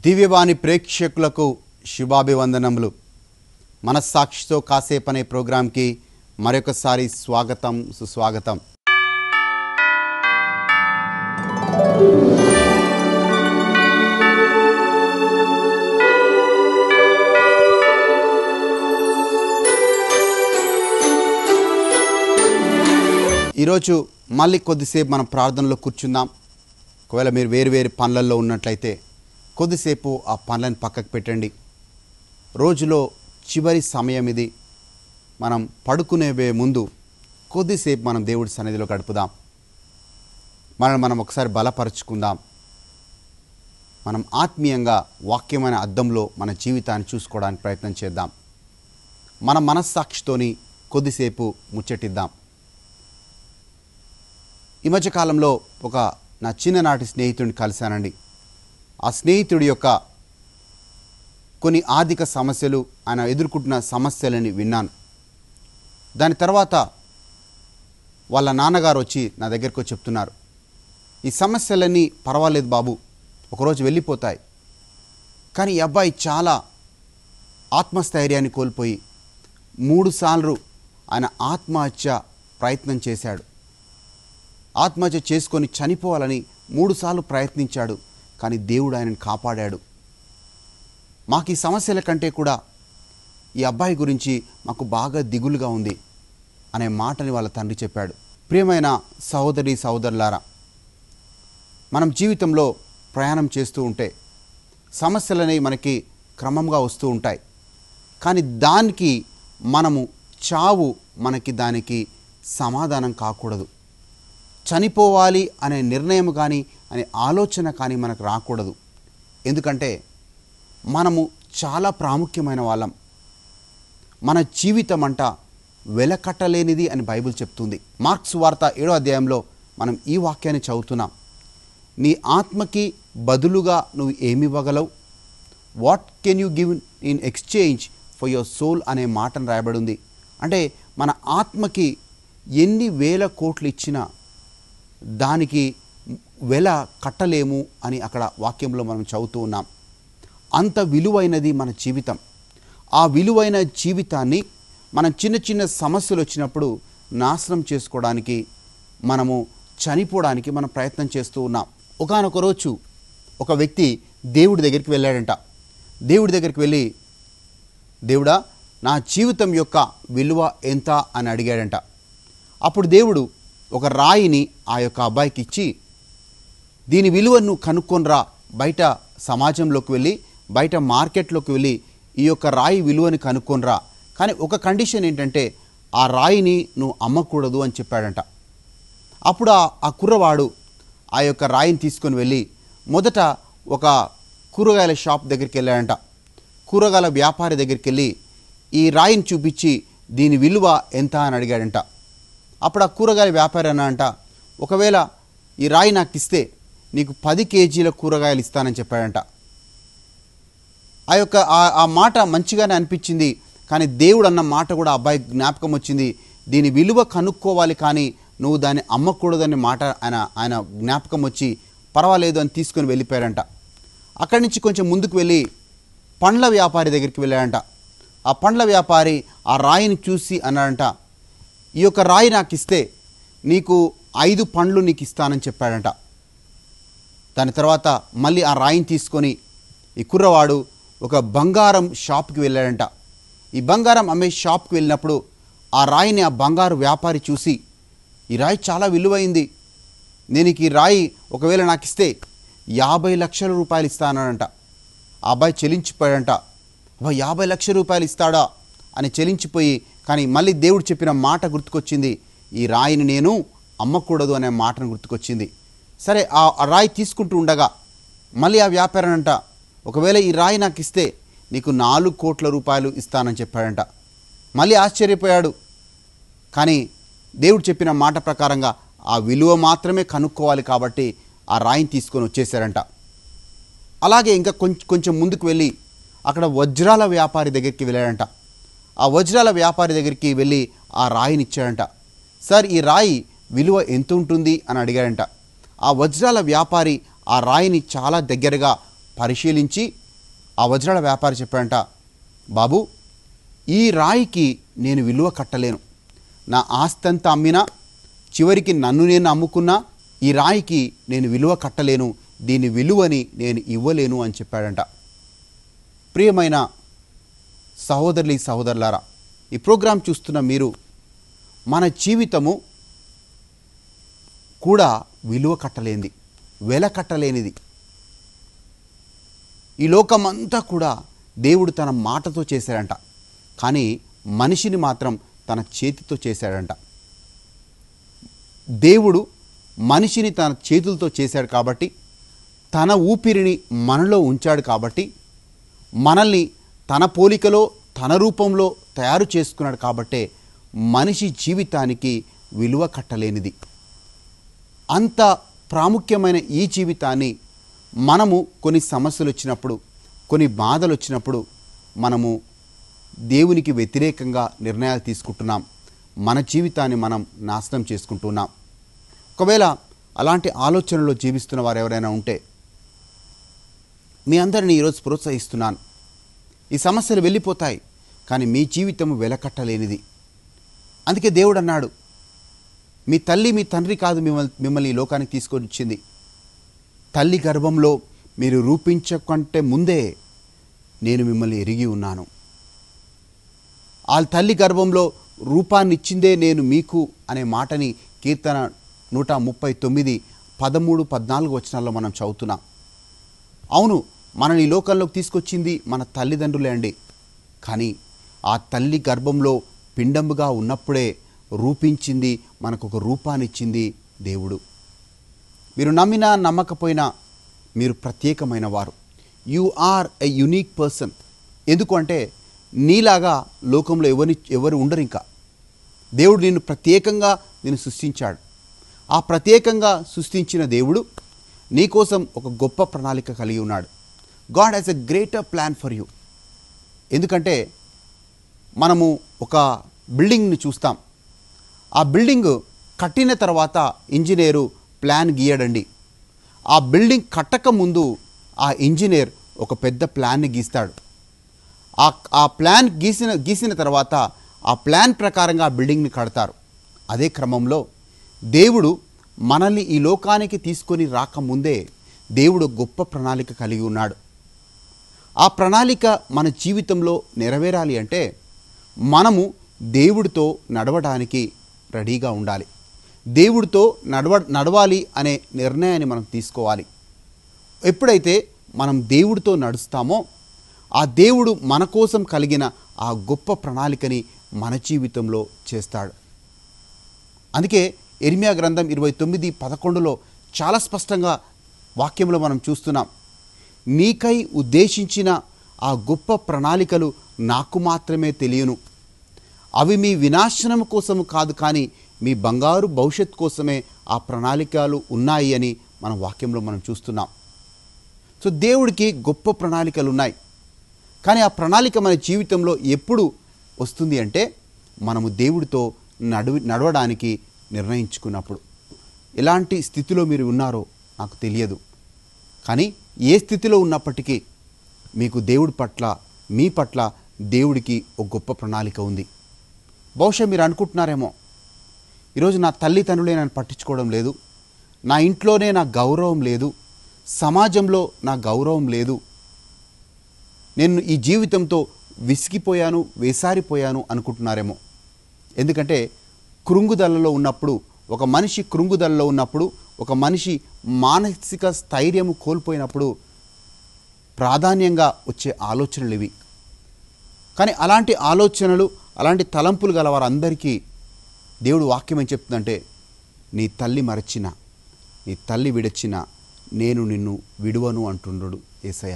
దివ్యవాణి ప్రేక్షకులకు శుభాభివందనములు మనస్సాక్షితో కాసేపు అనే ప్రోగ్రాంకి మరొకసారి స్వాగతం సుస్వాగతం ఈరోజు మళ్ళీ కొద్దిసేపు మనం ప్రార్థనలో కూర్చుందాం ఒకవేళ మీరు వేరు వేరు పనులలో ఉన్నట్లయితే కొద్దిసేపు ఆ పనులను పక్కకు పెట్టండి రోజులో చివరి సమయం ఇది మనం పడుకునే ముందు కొద్దిసేపు మనం దేవుడి సన్నిధిలో గడుపుదాం మనం మనం ఒకసారి బలపరుచుకుందాం మనం ఆత్మీయంగా వాక్యమైన అద్దంలో మన జీవితాన్ని చూసుకోవడానికి ప్రయత్నం చేద్దాం మన మనస్సాక్షితోని కొద్దిసేపు ముచ్చటిద్దాం ఈ మధ్యకాలంలో ఒక నా చిన్ననాటి స్నేహితుడిని కలిశానండి ఆ స్నేహితుడి యొక్క కొన్ని ఆర్థిక సమస్యలు ఆయన ఎదుర్కొంటున్న సమస్యలని విన్నాను దాని తర్వాత వాళ్ళ నాన్నగారు వచ్చి నా దగ్గరకు వచ్చి చెప్తున్నారు ఈ సమస్యలన్నీ పర్వాలేదు బాబు ఒకరోజు వెళ్ళిపోతాయి కానీ ఈ అబ్బాయి చాలా ఆత్మస్థైర్యాన్ని కోల్పోయి మూడుసార్లు ఆయన ఆత్మహత్య ప్రయత్నం చేశాడు ఆత్మహత్య చేసుకొని చనిపోవాలని మూడుసార్లు ప్రయత్నించాడు కానీ దేవుడు ఆయనను కాపాడాడు మాకు ఈ సమస్యల కంటే కూడా ఈ అబ్బాయి గురించి మాకు బాగా దిగులుగా ఉంది అనే మాటని వాళ్ళ తండ్రి చెప్పాడు ప్రియమైన సహోదరి సహోదరులారా మనం జీవితంలో ప్రయాణం చేస్తూ ఉంటే సమస్యలనేవి మనకి క్రమంగా వస్తూ ఉంటాయి కానీ దానికి మనము చావు మనకి దానికి సమాధానం కాకూడదు చనిపోవాలి అనే నిర్ణయం కానీ అనే ఆలోచన కానీ మనకు రాకూడదు ఎందుకంటే మనము చాలా ప్రాముఖ్యమైన వాళ్ళం మన జీవితం అంట వెలకట్టలేనిది అని బైబిల్ చెప్తుంది మార్క్స్ వార్త ఏడో అధ్యాయంలో మనం ఈ వాక్యాన్ని చదువుతున్నాం నీ ఆత్మకి బదులుగా నువ్వు ఏమి ఇవ్వగలవు what can you give in exchange for your soul అనే మాటను రాయబడి ఉంది అంటే మన ఆత్మకి ఎన్ని వేల కోట్లు ఇచ్చినా దానికి వెల కట్టలేము అని అక్కడ వాక్యంలో మనం చదువుతూ ఉన్నాం అంత విలువైనది మన జీవితం ఆ విలువైన జీవితాన్ని మనం చిన్న చిన్న సమస్యలు వచ్చినప్పుడు నాశనం చేసుకోవడానికి మనము చనిపోవడానికి మనం ప్రయత్నం చేస్తూ ఉన్నాం ఒకనొక రోజు ఒక వ్యక్తి దేవుడి దగ్గరికి వెళ్ళాడంట దేవుడి దగ్గరికి వెళ్ళి దేవుడా నా జీవితం యొక్క విలువ ఎంత అని అడిగాడంట అప్పుడు దేవుడు ఒక రాయిని ఆ యొక్క అబ్బాయికి ఇచ్చి దీని విలువను కనుక్కొనిరా బయట సమాజంలోకి వెళ్ళి బయట మార్కెట్లోకి వెళ్ళి ఈ యొక్క రాయి విలువని కనుక్కొనిరా కానీ ఒక కండిషన్ ఏంటంటే ఆ రాయిని నువ్వు అమ్మకూడదు అని చెప్పాడంట అప్పుడు ఆ ఆ కుర్రవాడు ఆ యొక్క రాయిని తీసుకొని వెళ్ళి మొదట ఒక కూరగాయల షాప్ దగ్గరికి వెళ్ళాడంట కూరగాయల వ్యాపారి దగ్గరికి వెళ్ళి ఈ రాయిని చూపించి దీని విలువ ఎంత అని అడిగాడంట అప్పుడు ఆ కూరగాయల వ్యాపారి అన్న ఒకవేళ ఈ రాయి నాకు ఇస్తే నీకు పది కేజీల కూరగాయలు ఇస్తానని చెప్పాడంట ఆ యొక్క ఆ- ఆ మాట మంచిగానే అనిపించింది కానీ దేవుడు అన్న మాట కూడా అబ్బాయి జ్ఞాపకం వచ్చింది దీని విలువ కనుక్కోవాలి కానీ నువ్వు దాన్ని అమ్మకూడదనే మాట ఆయన ఆయన జ్ఞాపకం వచ్చి పర్వాలేదు అని తీసుకొని వెళ్ళిపోయారంట అక్కడి నుంచి కొంచెం ముందుకు వెళ్ళి పండ్ల వ్యాపారి దగ్గరికి వెళ్ళాడంట ఆ పండ్ల వ్యాపారి ఆ రాయిని చూసి అన్నాడంట ఈ యొక్క రాయి నాకు ఇస్తే నీకు ఐదు పండ్లు నీకు ఇస్తానని చెప్పాడంట దాని తర్వాత మళ్ళీ ఆ రాయిని తీసుకొని ఈ కుర్రవాడు ఒక బంగారం షాప్కి వెళ్ళాడంట ఈ బంగారం అమ్మే షాప్కి వెళ్ళినప్పుడు ఆ రాయిని ఆ బంగారు వ్యాపారి చూసి ఈ రాయి చాలా విలువైంది నేను ఈ రాయి ఒకవేళ నాకు ఇస్తే యాభై లక్షల రూపాయలు ఇస్తానంట ఆ అబ్బాయి చెల్లించిపోయాడంట అబ్బా యాభై లక్షల రూపాయలు ఇస్తాడా అని చెల్లించిపోయి కానీ మళ్ళీ దేవుడు చెప్పిన మాట గుర్తుకొచ్చింది ఈ రాయిని నేను అమ్మకూడదు అనే మాటను గుర్తుకొచ్చింది సరే ఆ ఆ రాయి తీసుకుంటూ ఉండగా మళ్ళీ ఆ వ్యాపారం అంట ఒకవేళ ఈ రాయి నాకు ఇస్తే నీకు నాలుగు కోట్ల రూపాయలు ఇస్తానని చెప్పాడంట మళ్ళీ ఆశ్చర్యపోయాడు కానీ దేవుడు చెప్పిన మాట ప్రకారంగా ఆ విలువ మాత్రమే కనుక్కోవాలి కాబట్టి ఆ రాయిని తీసుకొని వచ్చేసారంట అలాగే ఇంకా కొంచెం కొంచెం ముందుకు వెళ్ళి అక్కడ వజ్రాల వ్యాపారి దగ్గరికి వెళ్ళాడంట ఆ వజ్రాల వ్యాపారి దగ్గరికి వెళ్ళి ఆ రాయిని ఇచ్చాడంట సార్ ఈ రాయి విలువ ఎంత ఉంటుంది అని అడిగాడంట ఆ వజ్రాల వ్యాపారి ఆ రాయిని చాలా దగ్గరగా పరిశీలించి ఆ వజ్రాల వ్యాపారి చెప్పాడంట బాబు ఈ రాయికి నేను విలువ కట్టలేను నా ఆస్తి అంతా అమ్మినా చివరికి నన్ను నేను అమ్ముకున్నా ఈ రాయికి నేను విలువ కట్టలేను దీని విలువని నేను ఇవ్వలేను అని చెప్పాడంట ప్రియమైన సహోదరులు సహోదరులారా ఈ ప్రోగ్రాం చూస్తున్న మీరు మన జీవితము కూడా విలువ కట్టలేనిది వెల కట్టలేనిది ఈ లోకమంతా కూడా దేవుడు తన మాటతో చేశాడంట కానీ మనిషిని మాత్రం తన చేతితో చేశాడంట దేవుడు మనిషిని తన చేతులతో చేశాడు కాబట్టి తన ఊపిరిని మనలో ఉంచాడు కాబట్టి మనల్ని తన పోలికలో తన రూపంలో తయారు చేసుకున్నాడు కాబట్టే మనిషి జీవితానికి విలువ కట్టలేనిది అంత ప్రాముఖ్యమైన ఈ జీవితాన్ని మనము కొన్ని సమస్యలు వచ్చినప్పుడు కొన్ని బాధలు వచ్చినప్పుడు మనము దేవునికి వ్యతిరేకంగా నిర్ణయాలు తీసుకుంటున్నాం మన జీవితాన్ని మనం నాశనం చేసుకుంటున్నాం ఒకవేళ అలాంటి ఆలోచనలో జీవిస్తున్న వారు ఎవరైనా ఉంటే మీ అందరిని ఈరోజు ప్రోత్సహిస్తున్నాను ఈ సమస్యలు వెళ్ళిపోతాయి కానీ మీ జీవితం వెలకట్టలేనిది అందుకే దేవుడు అన్నాడు మీ తల్లి మీ తండ్రి కాదు మిమ్మల్ని మిమ్మల్ని ఈ లోకానికి తీసుకొని వచ్చింది తల్లి గర్భంలో మీరు రూపించకంటే ముందే నేను మిమ్మల్ని ఎరిగి ఉన్నాను ఆ తల్లి గర్భంలో రూపాన్ని ఇచ్చిందే నేను మీకు అనే మాటని కీర్తన నూట ముప్పై తొమ్మిది పదమూడు పద్నాలుగు వచనాల్లో మనం చదువుతున్నాం అవును మనని ఈ లోకంలోకి తీసుకొచ్చింది మన తల్లిదండ్రులే అండి కానీ ఆ తల్లి గర్భంలో పిండముగా ఉన్నప్పుడే రూపించింది మనకు ఒక రూపాన్ని ఇచ్చింది దేవుడు మీరు నమ్మినా నమ్మకపోయినా మీరు ప్రత్యేకమైన వారు you are a unique person ఎందుకు అంటే నీలాగా లోకంలో ఎవరి ఎవరు ఉండరు ఇంకా దేవుడు నిన్ను ప్రత్యేకంగా నిన్ను సృష్టించాడు ఆ ప్రత్యేకంగా సృష్టించిన దేవుడు నీకోసం ఒక గొప్ప ప్రణాళిక కలిగి ఉన్నాడు God has a greater plan for you ఎందుకంటే మనము ఒక బిల్డింగ్ని చూస్తాం ఆ బిల్డింగ్ కట్టిన తర్వాత ఇంజనీరు ప్లాన్ గీయడండి ఆ బిల్డింగ్ కట్టక ముందు ఆ ఇంజనీర్ ఒక పెద్ద ప్లాన్ని గీస్తాడు ఆ ఆ ప్లాన్ గీసిన గీసిన తర్వాత ఆ ప్లాన్ ప్రకారంగా ఆ బిల్డింగ్ని కడతారు అదే క్రమంలో దేవుడు మనల్ని ఈ లోకానికి తీసుకొని రాకముందే దేవుడు గొప్ప ప్రణాళిక కలిగి ఉన్నాడు ఆ ప్రణాళిక మన జీవితంలో నెరవేరాలి అంటే మనము దేవుడితో నడవడానికి రెడీగా ఉండాలి దేవుడితో నడవ నడవాలి అనే నిర్ణయాన్ని మనం తీసుకోవాలి ఎప్పుడైతే మనం దేవుడితో నడుస్తామో ఆ దేవుడు మన కోసం కలిగిన ఆ గొప్ప ప్రణాళికని మన జీవితంలో చేస్తాడు అందుకే ఎర్మియా గ్రంథం ఇరవై తొమ్మిది పదకొండులో చాలా స్పష్టంగా వాక్యంలో మనం చూస్తున్నాం నీకై ఉద్దేశించిన ఆ గొప్ప ప్రణాళికలు నాకు మాత్రమే తెలియను అవి మీ వినాశనం కోసము కాదు కానీ మీ బంగారు భవిష్యత్ కోసమే ఆ ప్రణాళికలు ఉన్నాయి అని మన వాక్యంలో మనం చూస్తున్నాం సో దేవుడికి గొప్ప ప్రణాళికలు ఉన్నాయి కానీ ఆ ప్రణాళిక మన జీవితంలో ఎప్పుడు వస్తుంది అంటే మనము దేవుడితో నడువి నడవడానికి నిర్ణయించుకున్నప్పుడు ఎలాంటి స్థితిలో మీరు ఉన్నారో నాకు తెలియదు కానీ ఏ స్థితిలో ఉన్నప్పటికీ మీకు దేవుడి పట్ల మీ పట్ల దేవుడికి ఒక గొప్ప ప్రణాళిక ఉంది బహుశా మీరు అనుకుంటున్నారేమో ఈరోజు నా తల్లిదండ్రులే నన్ను పట్టించుకోవడం లేదు నా ఇంట్లోనే నా గౌరవం లేదు సమాజంలో నా గౌరవం లేదు నేను ఈ జీవితంతో విసిగిపోయాను వేసారిపోయాను అనుకుంటున్నారేమో ఎందుకంటే కృంగుదలలో ఉన్నప్పుడు ఒక మనిషి కృంగుదలలో ఉన్నప్పుడు ఒక మనిషి మానసిక స్థైర్యము కోల్పోయినప్పుడు ప్రాధాన్యంగా వచ్చే ఆలోచనలు ఇవి కానీ అలాంటి ఆలోచనలు అలాంటి తలంపులు గల వారందరికీ దేవుడు వాక్యం ఏం చెప్తుందంటే నీ తల్లి మరచిన నీ తల్లి విడచిన నేను నిన్ను విడువను అంటుండడు ఏసయ్య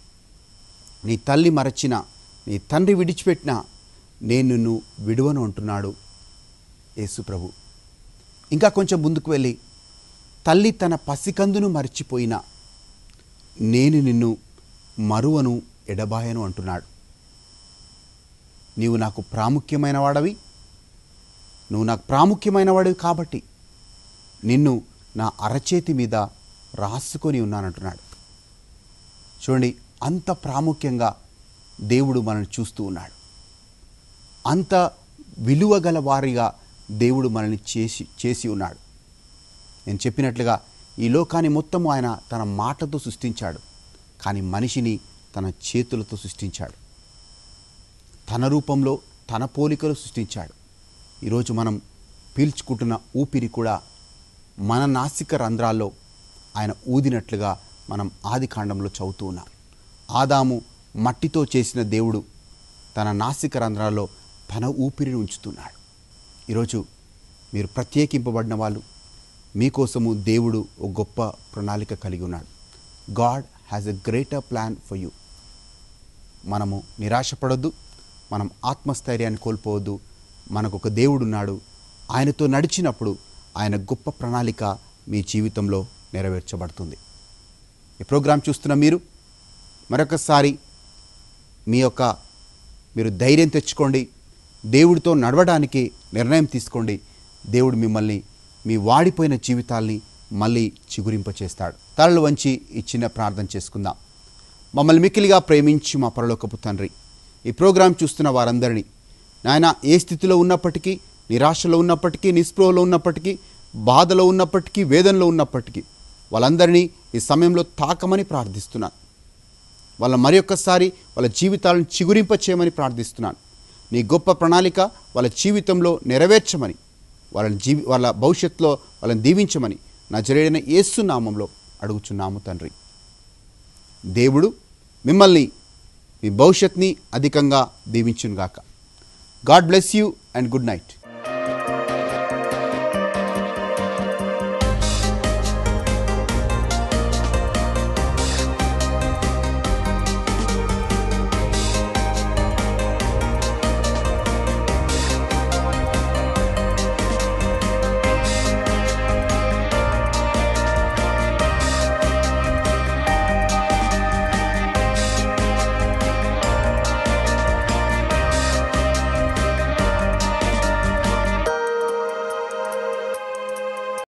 నీ తల్లి మరచిన నీ తండ్రి విడిచిపెట్టిన నేను నిన్ను విడువను అంటున్నాడు యేసు ప్రభు ఇంకా కొంచెం ముందుకు వెళ్ళి తల్లి తన పసికందును మర్చిపోయినా నేను నిన్ను మరువను ఎడబాయను అంటున్నాడు నీవు నాకు ప్రాముఖ్యమైన వాడవి నువ్వు నాకు ప్రాముఖ్యమైన వాడివి కాబట్టి నిన్ను నా అరచేతి మీద రాసుకొని ఉన్నానంటున్నాడు చూడండి అంత ప్రాముఖ్యంగా దేవుడు మనల్ని చూస్తూ ఉన్నాడు అంత విలువ గల వారిగా దేవుడు మనల్ని చేసి చేసి ఉన్నాడు నేను చెప్పినట్లుగా ఈ లోకాన్ని మొత్తము ఆయన తన మాటతో సృష్టించాడు కానీ మనిషిని తన చేతులతో సృష్టించాడు తన రూపంలో తన పోలికలు సృష్టించాడు ఈరోజు మనం పీల్చుకుంటున్న ఊపిరి కూడా మన నాసిక రంధ్రాల్లో ఆయన ఊదినట్లుగా మనం ఆది కాండంలో చదువుతూ ఉన్నాం ఆదాము మట్టితో చేసిన దేవుడు తన నాసిక రంధ్రాల్లో తన ఊపిరిని ఉంచుతున్నాడు ఈరోజు మీరు ప్రత్యేకింపబడిన వాళ్ళు మీకోసము దేవుడు ఒక గొప్ప ప్రణాళిక కలిగి ఉన్నాడు God has a greater plan for you మనము నిరాశపడొద్దు మనం ఆత్మస్థైర్యాన్ని కోల్పోవద్దు మనకు ఒక దేవుడు ఉన్నాడు ఆయనతో నడిచినప్పుడు ఆయన గొప్ప ప్రణాళిక మీ జీవితంలో నెరవేర్చబడుతుంది ఈ ప్రోగ్రాం చూస్తున్న మీరు మరొకసారి మీ యొక్క మీరు ధైర్యం తెచ్చుకోండి దేవుడితో నడవడానికి నిర్ణయం తీసుకోండి దేవుడు మిమ్మల్ని మీ వాడిపోయిన జీవితాల్ని మళ్ళీ చిగురింపచేస్తాడు తలలు వంచి ఈ చిన్న ప్రార్థన చేసుకుందాం మమ్మల్ని మిక్కిలిగా ప్రేమించి మా పరలోకపు తండ్రి ఈ ప్రోగ్రాం చూస్తున్న వారందరినీ నాయన ఏ స్థితిలో ఉన్నప్పటికీ నిరాశలో ఉన్నప్పటికీ నిస్పృహలో ఉన్నప్పటికీ బాధలో ఉన్నప్పటికీ వేదనలో ఉన్నప్పటికీ వాళ్ళందరినీ ఈ సమయంలో తాకమని ప్రార్థిస్తున్నాను వాళ్ళ మరి ఒక్కసారి వాళ్ళ జీవితాలను చిగురింప చేయమని ప్రార్థిస్తున్నాను నీ గొప్ప ప్రణాళిక వాళ్ళ జీవితంలో నెరవేర్చమని వాళ్ళని జీవి వాళ్ళ భవిష్యత్తులో వాళ్ళని దీవించమని నా జరిగిన యేసు నామంలో అడుగుచున్నాము తండ్రి దేవుడు మిమ్మల్ని మీ భవిష్యత్ని అధికంగా దీవించునుగాక God bless you and good night